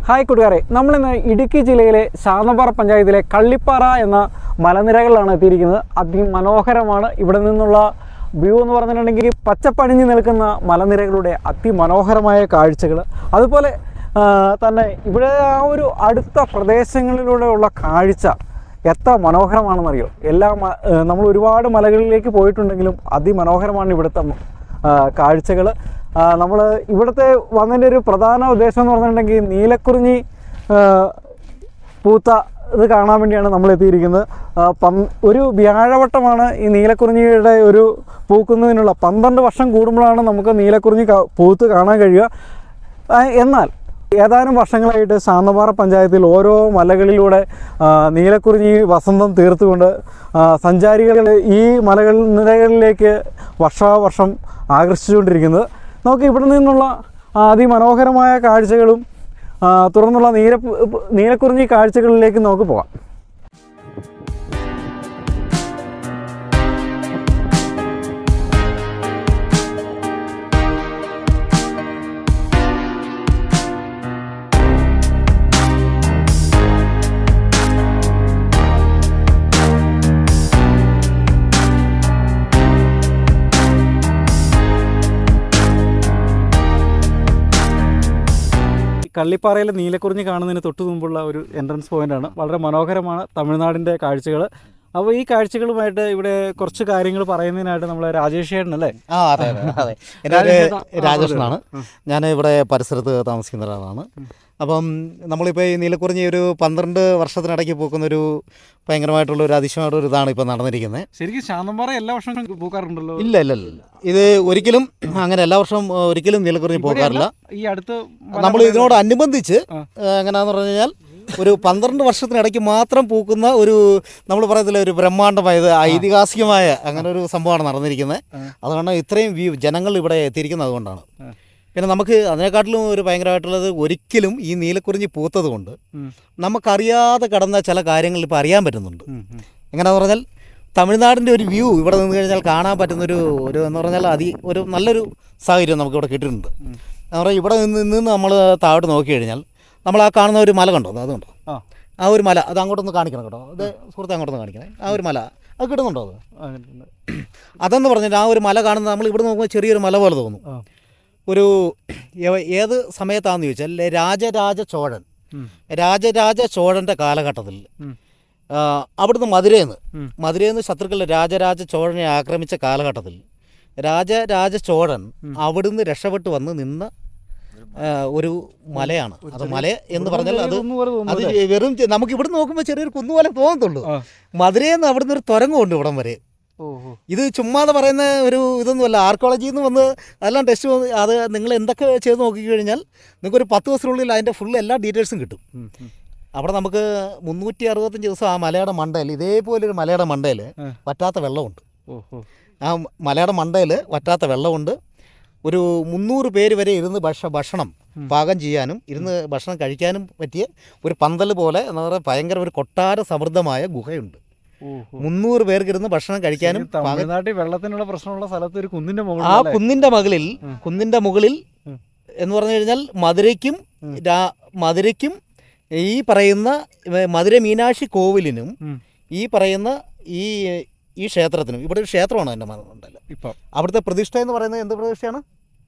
Hi കൂട്ടുകാരെ നമ്മളിന്ന് ഇടുക്കി ജില്ലയിലെ ശാന്തമ്പാറ പഞ്ചായത്തിലെ കള്ളിപ്പാറ എന്ന മലനിരകളിലാണ് എത്തിയിരിക്കുന്നത് അതിമനോഹരമാണ് ഇവിടെ നിന്നുള്ള വ്യൂ എന്ന് പറഞ്ഞിട്ടുണ്ടെങ്കിൽ പച്ചപ്പണിഞ്ഞ് നിൽക്കുന്ന മലനിരകളുടെ അതിമനോഹരമായ കാഴ്ചകൾ അതുപോലെ ആ, തന്നെ ഇവിടെ ആ ഒരു അടുത്ത പ്രദേശങ്ങളിലൂടെയുള്ള കാഴ്ച എത്ര മനോഹരമാണെന്നറിയോ എല്ലാ മ- ഏ, നമ്മൾ ഒരുപാട് മലകളിലേക്ക് പോയിട്ടുണ്ടെങ്കിലും അതിമനോഹരമാണ് ഇവിടുത്തെ കാഴ്ചകൾ നമ്മൾ ഇവിടുത്തെ വന്നതിൻ്റെ ഒരു പ്രധാന ഉദ്ദേശം എന്ന് പറഞ്ഞിട്ടുണ്ടെങ്കിൽ നീലക്കുറിഞ്ഞി ആ, പൂത്ത ഇത് കാണാൻ വേണ്ടിയാണ് നമ്മൾ എത്തിയിരിക്കുന്നത് ആ, പം- ഒരു വ്യാഴവട്ടമാണ് ഈ നീലക്കുറിഞ്ഞിയുടെ ഒരു പൂക്കുന്നതിനുള്ള പന്ത്രണ്ട് വർഷം കൂടുമ്പോഴാണ് നമുക്ക് നീലക്കുറിഞ്ഞി ക- പൂത്ത് കാണാൻ കഴിയുക ആ, എന്നാൽ ഏതാനും വർഷങ്ങളായിട്ട് ശാന്തപാറ പഞ്ചായത്തിൽ ഓരോ മലകളിലൂടെ ആ, നീലക്കുറിഞ്ഞി വസന്തം തീർത്തുകൊണ്ട് ആ, സഞ്ചാരികൾ ഈ മലകൾ നിരകളിലേക്ക് വർഷാവർഷം ആകർഷിച്ചുകൊണ്ടിരിക്കുന്നത് നമുക്ക് ഇവിടെ നിന്നുള്ള ആ, അതിമനോഹരമായ കാഴ്ചകളും ആ, തുടർന്നുള്ള നീല നീലക്കുറിഞ്ഞി കാഴ്ചകളിലേക്ക് നമുക്ക് പോകാം ഈ കള്ളിപ്പാറയിലെ നീലക്കുറിഞ്ഞി കാണുന്നതിന് തൊട്ട് മുമ്പുള്ള ഒരു എൻട്രൻസ് പോയിന്റാണ് വളരെ മനോഹരമാണ് തമിഴ്നാടിൻ്റെ കാഴ്ചകൾ അപ്പോൾ ഈ കാഴ്ചകളുമായിട്ട് ഇവിടെ കുറച്ച് കാര്യങ്ങൾ പറയുന്നതിനായിട്ട് നമ്മൾ രാജേഷ് ചേട്ടൻ അല്ലേ ആ അതെ അതെ അതെ എൻ്റെ പേര് രാജേഷ് ആ, രാജേഷ് ആ, എന്നാണ് ഞാൻ ഇവിടെ പരിസരത്ത് താമസിക്കുന്ന ഒരാളാണ് അപ്പം നമ്മളിപ്പോൾ ഈ നീലക്കുറിഞ്ഞി ഒരു പന്ത്രണ്ട് വർഷത്തിനിടയ്ക്ക് പൂക്കുന്ന ഒരു ഭയങ്കരമായിട്ടുള്ള ഒരു അതിശയമായിട്ടുള്ള ഒരു ഇതാണ് ഇപ്പോൾ നടന്നിരിക്കുന്നത് ശരിക്കും ശാന്തമ്പാറ എല്ലാ വർഷവും പൂക്കാറുണ്ടല്ലോ ഇല്ല ഇല്ല ഇല്ല ഇല്ല. ഇത് ഒരിക്കലും അങ്ങനെ എല്ലാ വർഷവും ഏഹ്, ഒരിക്കലും നീലക്കുറിഞ്ഞി പോകാറില്ല ഈ അടുത്ത് നമ്മൾ ഇതിനോട് അനുബന്ധിച്ച് ആ. ഏഹ്, എങ്ങനെയാന്ന് പറഞ്ഞു കഴിഞ്ഞാൽ ഒരു പന്ത്രണ്ട് വർഷത്തിനിടയ്ക്ക് മാത്രം പൂക്കുന്ന ഒരു നമ്മൾ പറയത്തില്ല ഒരു ബ്രഹ്മാണ്ഡമായ ഇത് ഐതിഹാസികമായ അങ്ങനെ ഒരു സംഭവമാണ് നടന്നിരിക്കുന്നത് ആ. അതുകൊണ്ട് ഇത്രയും വ്യൂ ജനങ്ങൾ ഇവിടെ എത്തിയിരിക്കുന്നത് അതുകൊണ്ടാണ് ആ. പിന്നെ നമുക്ക് അതിനെക്കാട്ടിലും ഒരു ഭയങ്കരമായിട്ടുള്ളത് ഒരിക്കലും ഈ നീലക്കുറിഞ്ഞി പൂത്തത് കൊണ്ട് ഉം. നമുക്കറിയാതെ കടന്ന ചില കാര്യങ്ങൾ ഇപ്പോൾ അറിയാൻ പറ്റുന്നുണ്ട് ഉം, ഉം. എങ്ങനെയാന്ന് പറഞ്ഞാൽ തമിഴ്നാടിൻ്റെ ഒരു വ്യൂ ഇവിടെ നിന്ന് കഴിഞ്ഞാൽ കാണാൻ പറ്റുന്നൊരു ഒരു എന്ന് പറഞ്ഞാൽ അതി ഒരു നല്ലൊരു സാഹചര്യം നമുക്ക് ഇവിടെ കിട്ടിയിട്ടുണ്ട് എന്ന് പറഞ്ഞാൽ ഇവിടെ നിന്ന് നിന്ന് നമ്മൾ താഴോട്ട് നോക്കി കഴിഞ്ഞാൽ നമ്മൾ ആ കാണുന്ന ഒരു മല കണ്ടോ അത് കണ്ടോ ആ ആ ഒരു മല അത് അങ്ങോട്ടൊന്ന് കാണിക്കണം കേട്ടോ അത് സുഹൃത്തെ അങ്ങോട്ടൊന്ന് കാണിക്കണേ ആ ഒരു മല അത് കിട്ടുന്നുണ്ടോ അത് അങ്ങനെയുണ്ട്. അതെന്ന് പറഞ്ഞിട്ട് ആ ഒരു മല കാണുന്നത് നമ്മൾ ഇവിടെ നോക്കുമ്പോൾ ചെറിയൊരു മല പോലെ തോന്നും ആ. ഒരു ഏ- ഏത് സമയത്താണെന്ന് ചോദിച്ചാൽ രാജരാജ ചോഴൻ ഉം. രാജരാജ ചോഴൻ്റെ കാലഘട്ടത്തിൽ ഉം. ആ, അവിടുന്ന് മധുരയിൽ നിന്ന് ഉം. മധുരയിൽ നിന്ന് ശത്രുക്കൾ രാജരാജ ചോഴനെ ആക്രമിച്ച കാലഘട്ടത്തിൽ രാജരാജ ചോഴൻ അവിടുന്ന് രക്ഷപ്പെട്ട് വന്ന് നിന്ന ആ, ഒരു മലയാണ് അത് മല എന്ന് പറഞ്ഞാൽ അത് കുന്ന് പോലെ തോന്നുന്നു അത് അല്ലേ? വെറും ചെ- നമുക്ക് ഇവിടെ നോക്കുമ്പോൾ ചെറിയൊരു കുന്നു പോലെ തോന്നത്തുള്ളൂ ആ. മധുരയിൽ നിന്ന് അവിടുന്ന് ഒരു തുരങ്കമുണ്ട് ഇവിടം വരെ ഓ, ഓ. ഇത് ചുമ്മാതെ പറയുന്ന ഒരു ഇതൊന്നുമല്ല ആർക്കോളജിയിൽ നിന്ന് വന്ന് അതെല്ലാം ടെസ്റ്റ് വന്ന് അത് നിങ്ങൾ എന്തൊക്കെ ചെയ്ത് നോക്കിക്കഴിഞ്ഞാൽ നിങ്ങൾക്ക് ഒരു പത്ത് ദിവസത്തിനുള്ളിൽ അതിൻ്റെ ഫുൾ എല്ലാ ഡീറ്റെയിൽസും കിട്ടും ഉം, ഉം. അവിടെ നമുക്ക് മുന്നൂറ്റി അറുപത്തഞ്ച് ദിവസം ആ മലയുടെ മണ്ടയിൽ ഇതേപോലെ ഒരു മലയുടെ മണ്ടയിൽ ആ. വറ്റാത്ത വെള്ളമുണ്ട് ഓ, ഓ. ആ മലയുടെ മണ്ടയിൽ വറ്റാത്ത വെള്ളമുണ്ട് ഒരു മുന്നൂറ് പേര് വരെ ഇരുന്ന് ഭക്ഷ ഭക്ഷണം പാകം ചെയ്യാനും ഇരുന്ന് ഭക്ഷണം കഴിക്കാനും പറ്റിയ ഒരു പന്തൽ പോലെ എന്താ പറയുക ഭയങ്കര ഒരു കൊട്ടാര സമൃദ്ധമായ ഗുഹയുണ്ട് ഓ, ഓ. മുന്നൂറ് പേർക്ക് ഇരുന്ന് ഭക്ഷണം കഴിക്കാനും ഈ തമിഴ്നാട്ടിൽ വെള്ളത്തിനുള്ള പ്രശ്നമുള്ള സ്ഥലത്ത് ഒരു കുന്നിന്റെ ആ മുകളിൽ കുന്നിന്റെ മുകളിൽ ഉം. കുന്നിന്റെ മുകളിൽ ഉം. എന്ന് പറഞ്ഞു കഴിഞ്ഞാൽ മധുരയ്ക്കും ഉം. രാ- മധുരയ്ക്കും ഈ പറയുന്ന ഏ, മധുര മീനാക്ഷി കോവിലിനും ഉം. ഈ പറയുന്ന ഈ ഈ ക്ഷേത്രത്തിനും ഇവിടെ ഒരു ക്ഷേത്രമാണ് എൻ്റെ മണ്ടല്ലോ ഇപ്പം അവിടുത്തെ പ്രതിഷ്ഠ എന്ന് പറയുന്നത് എന്ത് പ്രതിഷ്ഠയാണ്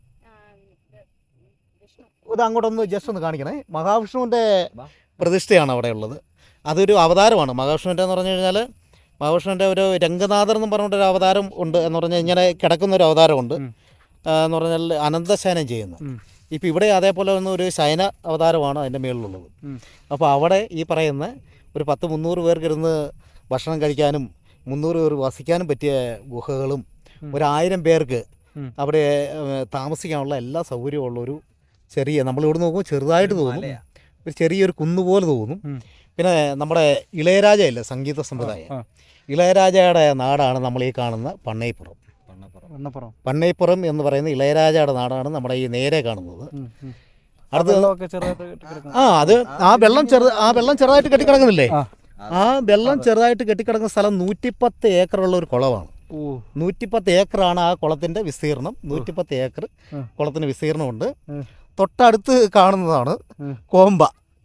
ഇത് അങ്ങോട്ടൊന്ന് ജസ്റ്റ് ഒന്ന് കാണിക്കണേ മഹാവിഷ്ണുവിൻ്റെ പ്രതിഷ്ഠയാണ് അവിടെ ഉള്ളത് അതൊരു അവതാരമാണ് മഹാവിഷ്ണുവിൻ്റെ എന്ന് പറഞ്ഞു കഴിഞ്ഞാൽ മഹാവിഷ്ണുവിൻ്റെ ഒരു രംഗനാഥൻ എന്ന് പറഞ്ഞിട്ടൊരു അവതാരം ഉണ്ട് എന്ന് പറഞ്ഞാൽ ഇങ്ങനെ കിടക്കുന്ന ഒരു അവതാരമുണ്ട് ഉം. ആ, എന്ന് പറഞ്ഞാൽ അനന്തശയനം ചെയ്യുന്നത് ഉം. ഇപ്പോൾ ഇവിടെ അതേപോലെ ഒന്ന് ഒരു ശയന അവതാരമാണ് അതിൻ്റെ മേളിലുള്ളത് ഉം. അപ്പോൾ അവിടെ ഈ പറയുന്ന ഒരു പത്ത് മുന്നൂറ് പേർക്ക് ഇരുന്ന് ഭക്ഷണം കഴിക്കാനും മുന്നൂറ് പേർ വസിക്കാനും പറ്റിയ ഗുഹകളും ഉം. ഒരു ആയിരം പേർക്ക് ഉം. അവിടെ ഏഹ്, താമസിക്കാനുള്ള എല്ലാ സൗകര്യവും ഉള്ള ഒരു ചെറിയ നമ്മളിവിടെ നോക്കുമ്പോൾ ചെറുതായിട്ട് തോന്നും ഒരു ചെറിയൊരു കുന്നുപോലെ തോന്നും ഉം. പിന്നെ നമ്മുടെ ഇളയരാജയല്ലേ സംഗീത സമ്പ്രദായം ആ. ഇളയരാജയുടെ നാടാണ് നമ്മൾ ഈ കാണുന്ന പണ്ണൈപ്പുറം എണ്ണപ്പുറം പണ്ണൈപ്പുറം എന്ന് പറയുന്ന ഇളയരാജയുടെ നാടാണ് നമ്മുടെ ഈ നേരെ കാണുന്നത് ഉം, ഉം. അടുത്ത വെള്ളമൊക്കെ ചെറുതായിട്ട് കെട്ടിക്കിടക്കുന്നു. ആ അത് ആ വെള്ളം ചെറു ആ വെള്ളം ചെറുതായിട്ട് കെട്ടിക്കിടക്കുന്നില്ലേ ആ. ആ വെള്ളം ചെറുതായിട്ട് കെട്ടിക്കിടക്കുന്ന സ്ഥലം നൂറ്റിപ്പത്ത് ഏക്കറുള്ള ഒരു കുളമാണ് ഓ നൂറ്റിപ്പത്ത് ഏക്കറാണ് ആ കുളത്തിൻ്റെ വിസ്തീർണം നൂറ്റിപ്പത്ത് ഏക്കർ ഉം. കുളത്തിന് വിസ്തീർണമുണ്ട് ഉം. തൊട്ടടുത്ത് കാണുന്നതാണ് ഉം. കോമ്പ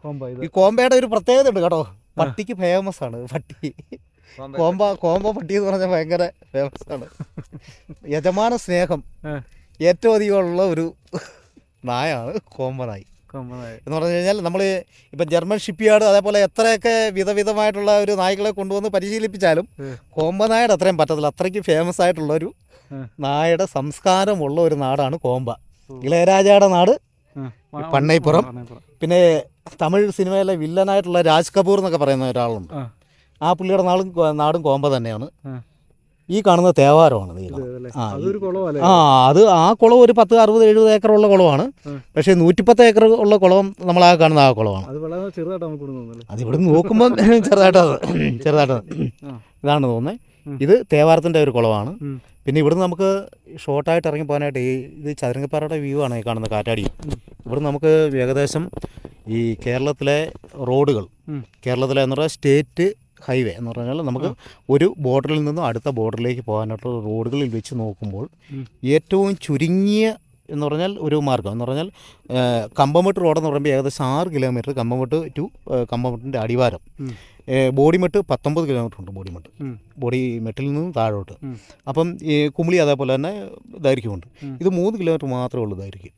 കോമ്പ ഇത് ഈ കോമ്പയുടെ ഒരു പ്രത്യേകത ഉണ്ട് കേട്ടോ പട്ടിക്ക് ഫേമസ് ആണ് പട്ടി കോമ്പ കോമ്പ പട്ടി എന്ന് പറഞ്ഞാൽ ഭയങ്കര ഫേമസ് ആണ് യജമാന സ്നേഹം ആ, ഏറ്റവും അധികം ഉള്ള ഒരു നായാണ് കോമ്പ നായി കോമ്പ നായ. എന്ന് പറഞ്ഞു കഴിഞ്ഞാൽ നമ്മൾ ഇപ്പം ജർമ്മൻ ഷിപ്പ് യാർഡ് അതേപോലെ എത്രയൊക്കെ വിധവിധമായിട്ടുള്ള ഒരു നായ്ക്കളെ കൊണ്ടുവന്ന് പരിശീലിപ്പിച്ചാലും ഉം. കോമ്പ നായുടെ അത്രയും പറ്റത്തില്ല അത്രയ്ക്ക് ഫേമസ് ആയിട്ടുള്ള ഒരു ഉം. നായയുടെ സംസ്കാരമുള്ള ഒരു നാടാണ് കോമ്പ ഇളയരാജയുടെ നാട് ഉം. ഈ പണ്ണൈപ്പുറം. പണ്ണൈപ്പുറം. പിന്നെ തമിഴ് സിനിമയിലെ വില്ലനായിട്ടുള്ള രാജ് കപൂർ എന്നൊക്കെ പറയുന്ന ഒരാളുണ്ട് ആ, ആ പുള്ളിയുടെ നാളും കോ- നാടും കോമ്പ തന്നെയാണ് ആ. ഈ കാണുന്ന തേവാരമാണ് ഈ ഇത് കാണുന്നത്. അല്ലേ? ആ, അതൊരു കുളമല്ലേ ആ അത് ആ കുളം ഒരു പത്ത് അറുപത് എഴുപത് ഏക്കറുള്ള കുളമാണ് ഉം. പക്ഷേ നൂറ്റിപ്പത്ത് ഏക്കർ ഉള്ള കുളം നമ്മൾ ആ കാണുന്ന ആ കുളമാണ് അത് വളരെ ചെറുതായിട്ട് നമുക്ക് ഇവിടെ തോന്നുന്നല്ലേ അത് ഇവിടെ നോക്കുമ്പോൾ ചെറുതായിട്ടത് ചെറുതായിട്ട് ആ. ഇതാണ് തോന്നുന്നത് ഉം. ഇത് തേവാരത്തിൻ്റെ ഒരു കുളമാണ് ഉം. പിന്നെ ഇവിടുന്ന് നമുക്ക് ഷോർട്ടായിട്ട് ഇറങ്ങി പോകാനായിട്ട് ഈ ഇത് ചതുരങ്കപ്പാറയുടെ വ്യൂ ആണ് ഈ കാണുന്ന കാറ്റാടി ഇവിടുന്ന് നമുക്ക് ഏകദേശം ഈ കേരളത്തിലെ റോഡുകൾ ഉം. കേരളത്തിലെ എന്ന് പറഞ്ഞാൽ സ്റ്റേറ്റ് ഹൈവേ എന്ന് പറഞ്ഞാൽ നമുക്ക് ഒരു ബോർഡറിൽ നിന്നും അടുത്ത ബോർഡറിലേക്ക് പോകാനായിട്ടുള്ള റോഡുകളിൽ വെച്ച് നോക്കുമ്പോൾ ഉം. ഏറ്റവും ചുരുങ്ങിയ എന്ന് പറഞ്ഞാൽ ഒരു മാർഗം എന്ന് പറഞ്ഞാൽ ആ, കമ്പമെട്ട് റോഡെന്ന് പറയുമ്പോൾ ഏകദേശം ആറ് കിലോമീറ്റർ കമ്പമെട്ട് ടു കമ്പമെട്ടിൻ്റെ അടിവാരം ഉം. ഏ, ബോഡിമെട്ട് പത്തൊമ്പത് കിലോമീറ്റർ ഉണ്ട് ബോഡിമെട്ട് ഉം. ബോഡി മെട്ടിൽ നിന്നും താഴോട്ട് ഉം. അപ്പം ഈ കുമിളി അതേപോലെ തന്നെ ദൈർഘ്യമുണ്ട് ഉം. ഇത് മൂന്ന് കിലോമീറ്റർ മാത്രമേ ഉള്ളൂ ദൈർഘ്യം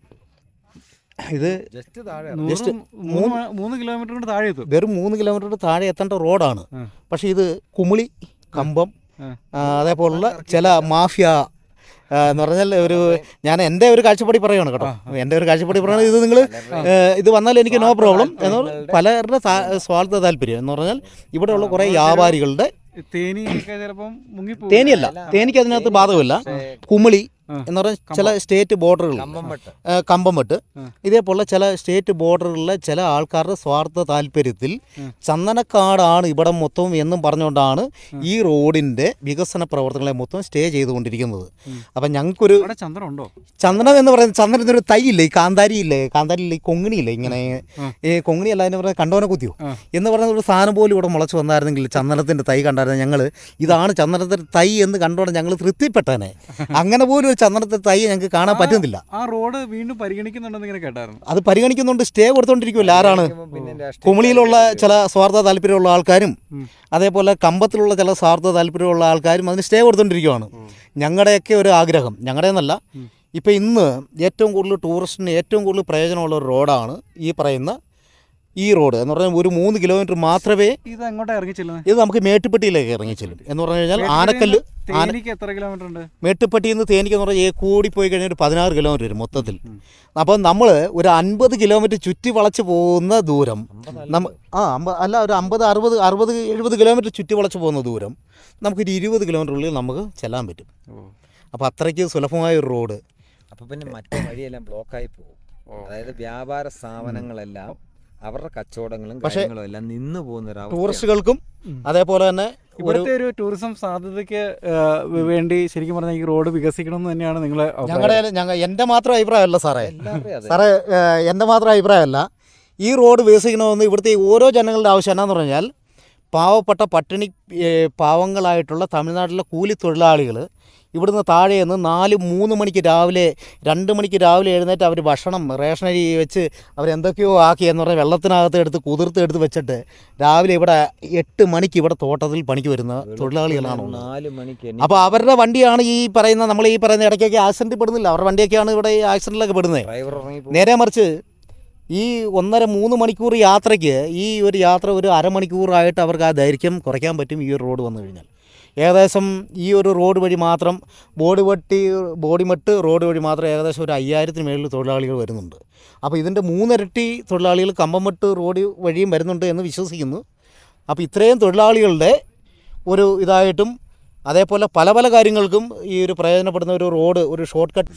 ഇത് ജസ്റ്റ് താഴെ നൂറും മൂന്ന് മ- മൂന്ന് കിലോമീറ്റർ കൊണ്ട് താഴെ എത്തും വെറും മൂന്ന് കിലോമീറ്റർ താഴെ എത്തേണ്ട റോഡാണ് ആ. പക്ഷേ ഇത് കുമിളി കമ്പം ആ. ആ, അതേപോലുള്ള ചില മാഫിയ ആ, എന്ന് പറഞ്ഞാൽ ഒരു ഞാൻ എൻ്റെ ഒരു കാഴ്ചപ്പാടി പറയുകയാണ് കേട്ടോ എൻ്റെ ഒരു കാഴ്ചപ്പാടി പറയുന്നത് ഇത് നിങ്ങൾ ഇത് വന്നാൽ എനിക്ക് നോ പ്രോബ്ലം എന്ന് പറഞ്ഞാൽ പലരുടെ താ- സ്വാർത്ഥ താല്പര്യം എന്ന് പറഞ്ഞാൽ ഇവിടെയുള്ള കുറേ വ്യാപാരികളുടെ തേനി ഒക്കെ ചിലപ്പം മുങ്ങിപ്പോ തേനിയല്ല തേനിക്ക് അതിനകത്ത് ബാധകമില്ല കുമിളി ആ. എന്ന് പറഞ്ഞാൽ ചില സ്റ്റേറ്റ് ബോർഡറുകൾ കമ്പംപെട്ട് കമ്പംമെട്ട് ആ. ഇതേപോലുള്ള ചില സ്റ്റേറ്റ് ബോർഡറുകളിലെ ചില ആൾക്കാരുടെ സ്വാർത്ഥ താല്പര്യത്തിൽ ഉം. ചന്ദനക്കാടാണ് ഇവിടെ മൊത്തം എന്നും പറഞ്ഞുകൊണ്ടാണ് ഈ റോഡിൻ്റെ വികസന പ്രവർത്തനങ്ങളെ മൊത്തം സ്റ്റേ ചെയ്തുകൊണ്ടിരിക്കുന്നത് ഉം. അപ്പം ഞങ്ങൾക്കൊരു അവിടെ ചന്ദ്രൻ ഉണ്ടോ ചന്ദനം എന്ന് പറയുന്നത് ചന്ദനത്തിന് ഒരു തൈ ഇല്ലേ ഈ കാന്താരി ഇല്ലേ കാന്താരി ഇല്ലേ ഈ കൊങ്ങിണിയില്ലേ ഇങ്ങനെ ആ. ഈ കൊങ്ങിണി അല്ല അതിന് പറയുന്നത് കണ്ടോനെ കുത്തിയോ ആ. എന്ന് പറയുന്ന ഒരു സാധനം പോലും ഇവിടെ മുളച്ച് വന്നായിരുന്നെങ്കിൽ ചന്ദനത്തിൻ്റെ തൈ കണ്ടായിരുന്നു ഞങ്ങൾ ഇതാണ് ചന്ദനത്തിൻ്റെ തൈ എന്ന് കണ്ടോടെ ഞങ്ങൾ തൃപ്തിപ്പെട്ടേനെ അങ്ങനെ പോലും ഒരു ചന്ദനത്തിൻ്റെ തൈ ഞങ്ങൾക്ക് കാണാൻ പറ്റുന്നില്ല ആ റോഡ് വീണ്ടും പരിഗണിക്കുന്നുണ്ടെന്ന് ഇങ്ങനെ കേട്ടായിരുന്നു അത് പരിഗണിക്കുന്നുണ്ട് സ്റ്റേ കൊടുത്തോണ്ടിരിക്കുമല്ലോ ആരാണ് പിന്നെ രാഷ്ട്രീയ കുമിളിയിലുള്ള ചില സ്വാർത്ഥ താല്പര്യമുള്ള ആൾക്കാരും ഉം. അതേപോലെ കമ്പത്തിലുള്ള ചില സ്വാർത്ഥ താല്പര്യമുള്ള ആൾക്കാരും അതിന് സ്റ്റേ കൊടുത്തോണ്ടിരിക്കുവാണ് ഞങ്ങളുടെയൊക്കെ ഒരു ആഗ്രഹം ഞങ്ങളുടെ എന്നല്ല ഉം. ഇപ്പം ഇന്ന് ഏറ്റവും കൂടുതൽ ടൂറിസ്റ്റിന് ഏറ്റവും കൂടുതൽ പ്രയോജനമുള്ള ഒരു റോഡാണ് ഈ പറയുന്ന ഈ റോഡ് എന്ന് പറഞ്ഞാൽ ഒരു മൂന്ന് കിലോമീറ്റർ മാത്രമേ ഇത് എങ്ങോട്ടാ ഇറങ്ങി ചെല്ലുന്നത് ഇത് നമുക്ക് മേട്ടുപ്പെട്ടിയിലേക്ക് ഇറങ്ങി ചെല്ലും എന്ന് പറഞ്ഞു കഴിഞ്ഞാൽ ആനക്കല്ല് ആന തേനിക്ക് എത്ര കിലോമീറ്റർ ഉണ്ട് മേട്ടുപ്പെട്ടിയിൽ നിന്ന് തേനിക്ക് എന്ന് പറഞ്ഞാൽ കൂടി പോയി കഴിഞ്ഞാൽ ഒരു പതിനാറ് കിലോമീറ്റർ വരും മൊത്തത്തിൽ ഉം. അപ്പം നമ്മൾ ഒരു അൻപത് കിലോമീറ്റർ ചുറ്റി വളച്ച് പോകുന്ന ദൂരം നമ്മ ആ അമ്പ അല്ല ഒരു അമ്പത് അറുപത് അറുപത് എഴുപത് കിലോമീറ്റർ ചുറ്റി വളച്ച് പോകുന്ന ദൂരം നമുക്കൊരു ഇരുപത് കിലോമീറ്ററിനുള്ളിൽ നമുക്ക് ചെല്ലാൻ പറ്റും അപ്പോൾ അത്രയ്ക്ക് സുലഭമായ ഒരു റോഡ് അപ്പൊ പിന്നെ മറ്റേ വഴിയെല്ലാം ബ്ലോക്കായി പോകും അതായത് വ്യാപാര സ്ഥാപനങ്ങളെല്ലാം അവരുടെ കച്ചവടങ്ങളും പക്ഷേ- കാര്യങ്ങളും എല്ലാം നിന്ന് പോകുന്ന ഒരു അവസ്ഥയാണ്. ടൂറിസ്റ്റുകൾക്കും അതേപോലെ തന്നെ ഒരു ഇവിടുത്തെ ഒരു ടൂറിസം സാധ്യതയ്ക്ക് ആ, വേണ്ടി ശരിക്കും പറഞ്ഞാൽ ഈ റോഡ് വികസിക്കണം എന്ന് തന്നെയാണ് നിങ്ങളെ ഞങ്ങളുടെ ഞങ്ങൾ എൻ്റെ മാത്രം അഭിപ്രായമല്ല സാറേ എല്ലാവരുടെയും അതെ സാറേ ഏഹ്, എൻ്റെ മാത്രം അഭിപ്രായമല്ല ഈ റോഡ് വികസിക്കണമെന്ന് ഇവിടുത്തെ ഈ ഓരോ ജനങ്ങളുടെ ആവശ്യം എന്നാന്ന് പറഞ്ഞാൽ പാവപ്പെട്ട പട്ടിണി ഏഹ്, പാവങ്ങളായിട്ടുള്ള തമിഴ്നാട്ടിലെ കൂലി തൊഴിലാളികൾ ഇവിടുന്ന് താഴെ നിന്ന് നാല് മൂന്ന് മണിക്ക് രാവിലെ രണ്ട് മണിക്ക് രാവിലെ എഴുന്നേറ്റ് അവർ ഭക്ഷണം റേഷനരി വെച്ച് അവരെന്തൊക്കെയോ ആക്കി എന്ന് പറഞ്ഞാൽ വെള്ളത്തിനകത്ത് എടുത്ത് കുതിർത്ത് എടുത്ത് വെച്ചിട്ട് രാവിലെ ഇവിടെ എട്ട് മണിക്ക് ഇവിടെ തോട്ടത്തിൽ പണിക്ക് വരുന്ന തൊഴിലാളികളാണ് ഉള്ളത് നാല് മണിക്ക് അപ്പോൾ അവരുടെ വണ്ടിയാണ് ഈ പറയുന്ന നമ്മൾ ഈ പറയുന്ന ഇടയ്ക്കൊക്കെ ആക്സിഡൻറ്റ് പെടുന്നില്ല അവരുടെ വണ്ടിയൊക്കെയാണ് ഇവിടെ ഈ ആക്സിഡൻറ്റിലൊക്കെ പെടുന്നത് ഡ്രൈവർ ഇറങ്ങി പോകും നേരെ മറിച്ച് ഈ ഒന്നര മൂന്ന് മണിക്കൂർ യാത്രയ്ക്ക് ഈ ഒരു യാത്ര ഒരു അരമണിക്കൂറായിട്ട് അവർക്ക് ആ ദൈർഘ്യം കുറയ്ക്കാൻ പറ്റും ഈ ഒരു റോഡ് വന്നു കഴിഞ്ഞാൽ ഏകദേശം ഈ ഒരു റോഡ് വഴി മാത്രം ബോഡി വെട്ടി ബോഡിമെട്ട് റോഡ് വഴി മാത്രം ഏകദേശം ഒരു അയ്യായിരത്തിന് മേളിൽ തൊഴിലാളികൾ വരുന്നുണ്ട് അപ്പോൾ ഇതിൻ്റെ മൂന്നിരട്ടി തൊഴിലാളികൾ കമ്പമെട്ട് റോഡ് വഴിയും വരുന്നുണ്ട് എന്ന് വിശ്വസിക്കുന്നു അപ്പോൾ ഇത്രയും തൊഴിലാളികളുടെ ഒരു ഇതായിട്ടും അതേപോലെ പല പല കാര്യങ്ങൾക്കും ഈ ഒരു പ്രയോജനപ്പെടുന്ന ഒരു റോഡ് ഒരു ഷോർട്ട് കട്ട്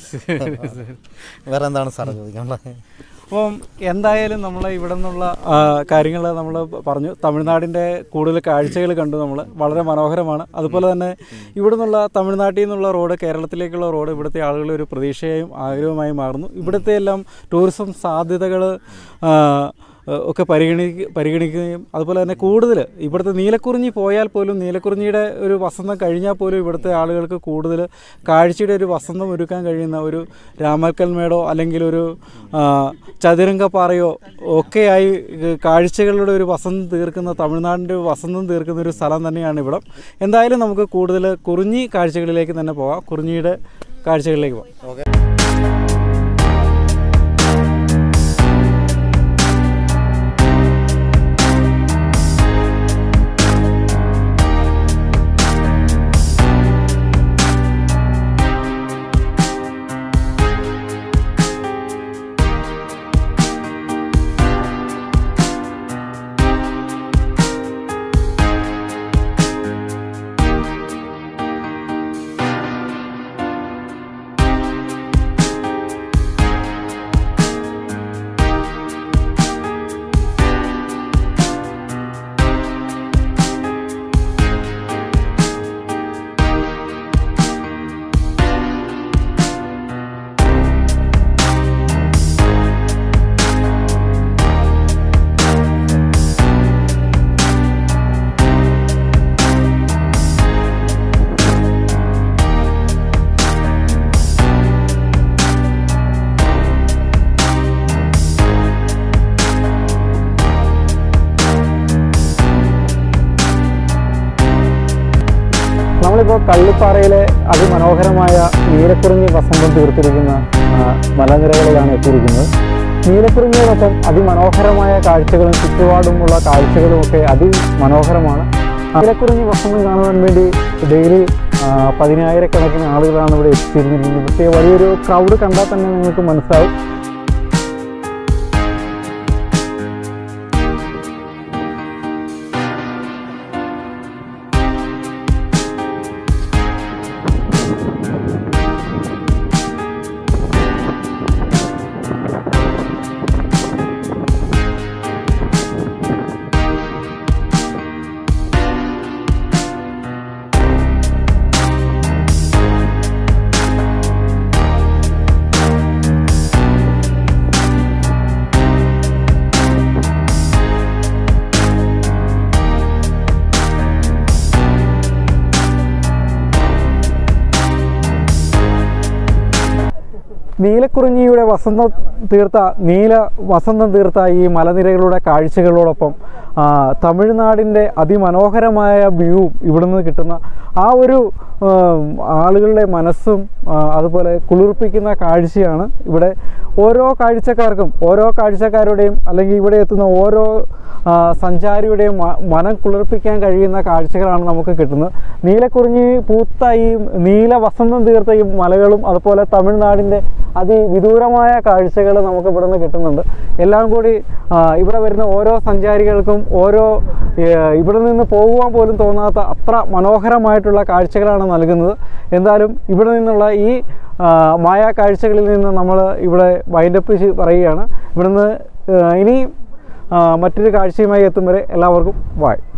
വേറെ എന്താണ് സാറേ ചോദിക്കാനുള്ളത് അപ്പം എന്തായാലും നമ്മൾ ഇവിടെ നിന്നുള്ള കാര്യങ്ങൾ നമ്മൾ പറഞ്ഞു തമിഴ്നാടിൻ്റെ കൂടുതൽ കാഴ്ചകൾ കണ്ടു നമ്മൾ വളരെ മനോഹരമാണ് അതുപോലെ തന്നെ ഇവിടെ നിന്നുള്ള തമിഴ്നാട്ടിൽ നിന്നുള്ള റോഡ് കേരളത്തിലേക്കുള്ള റോഡ് ഇവിടുത്തെ ആളുകളുടെ ഒരു പ്രതീക്ഷയായും ആഗ്രഹവുമായി മാറുന്നു ഇവിടുത്തെ എല്ലാം ടൂറിസം സാധ്യതകൾ ഏഹ്, ഒക്കെ പരിഗണി പരിഗണിക്കുകയും അതുപോലെ തന്നെ കൂടുതൽ ഇവിടുത്തെ നീലക്കുറിഞ്ഞി പോയാൽ പോലും നീലക്കുറിഞ്ഞിയുടെ ഒരു വസന്തം കഴിഞ്ഞാൽ പോലും ഇവിടുത്തെ ആളുകൾക്ക് കൂടുതൽ കാഴ്ചയുടെ ഒരു വസന്തം ഒരുക്കാൻ കഴിയുന്ന ഒരു രാമക്കൽ മേടോ അല്ലെങ്കിൽ ഒരു ആ, ചതുരംഗപ്പാറയോ ഒക്കെയായി ഏഹ്, കാഴ്ചകളുടെ ഒരു വസന്തം തീർക്കുന്ന തമിഴ്നാടിൻ്റെ ഒരു വസന്തം തീർക്കുന്ന ഒരു സ്ഥലം തന്നെയാണ് ഇവിടം എന്തായാലും നമുക്ക് കൂടുതൽ കുറിഞ്ഞി കാഴ്ചകളിലേക്ക് തന്നെ പോവാം കുറിഞ്ഞിയുടെ കാഴ്ചകളിലേക്ക് പോവാം നമ്മളിപ്പോൾ കള്ളിപ്പാറയിലെ അതിമനോഹരമായ നീലക്കുറിഞ്ഞി വസന്തം തീർത്തിരിക്കുന്ന ആ, മലനിരകളിലാണ് എത്തിയിരിക്കുന്നത് നീലക്കുറിഞ്ഞിയോടൊപ്പം അതിമനോഹരമായ കാഴ്ചകളും ചുറ്റുപാടുമുള്ള കാഴ്ചകളും ഒക്കെ അതിമനോഹരമാണ് നീലക്കുറിഞ്ഞി വസന്തം കാണുവാൻ വേണ്ടി ഡെയിലി പതിനായിരക്കണക്കിന് ആളുകളാണ് ഇവിടെ എത്തിയിരുന്നിരിക്കുന്നത് ഇവിടുത്തെ വലിയൊരു ക്രൗഡ് കണ്ടാൽ തന്നെ നിങ്ങൾക്ക് മനസ്സിലാവും നീലക്കുറിഞ്ഞിയുടെ വസന്തം തീർത്ത നീല വസന്തം തീർത്ത ഈ മലനിരകളുടെ കാഴ്ചകളോടൊപ്പം ആ, തമിഴ്നാടിൻ്റെ അതിമനോഹരമായ വ്യൂവും ഇവിടുന്ന് കിട്ടുന്ന ആ ഒരു ഉം, ആളുകളുടെ മനസ്സും ആ, അതുപോലെ കുളിർപ്പിക്കുന്ന കാഴ്ചയാണ് ഇവിടെ ഓരോ കാഴ്ചക്കാർക്കും ഓരോ കാഴ്ചക്കാരുടെയും അല്ലെങ്കിൽ ഇവിടെ എത്തുന്ന ഓരോ ആ, സഞ്ചാരിയുടെയും മ- മനം കുളിർപ്പിക്കാൻ കഴിയുന്ന കാഴ്ചകളാണ് നമുക്ക് കിട്ടുന്നത് നീലക്കുറിഞ്ഞി പൂത്ത ഈ നീല വസന്തം തീർത്ത ഈ മലകളും അതുപോലെ തമിഴ്നാടിൻ്റെ അതിവിദൂരമായ കാഴ്ചകൾ നമുക്ക് ഇവിടെ നിന്ന് കിട്ടുന്നുണ്ട് എല്ലാം കൂടി ആ, ഇവിടെ വരുന്ന ഓരോ സഞ്ചാരികൾക്കും ഓരോ ഏ, ഇവിടെ നിന്ന് പോകുവാൻ പോലും തോന്നാത്ത അത്ര മനോഹരമായിട്ടുള്ള കാഴ്ചകളാണ് നൽകുന്നത് എന്തായാലും ഇവിടെ നിന്നുള്ള ഈ ആ, മായ കാഴ്ചകളിൽ നിന്ന് നമ്മൾ ഇവിടെ വൈൻഡപ്പ് പറയുകയാണ് ഇവിടുന്ന് ഏ, ഇനി ആ, മറ്റൊരു കാഴ്ചയുമായി എത്തും വരെ എല്ലാവർക്കും വായ്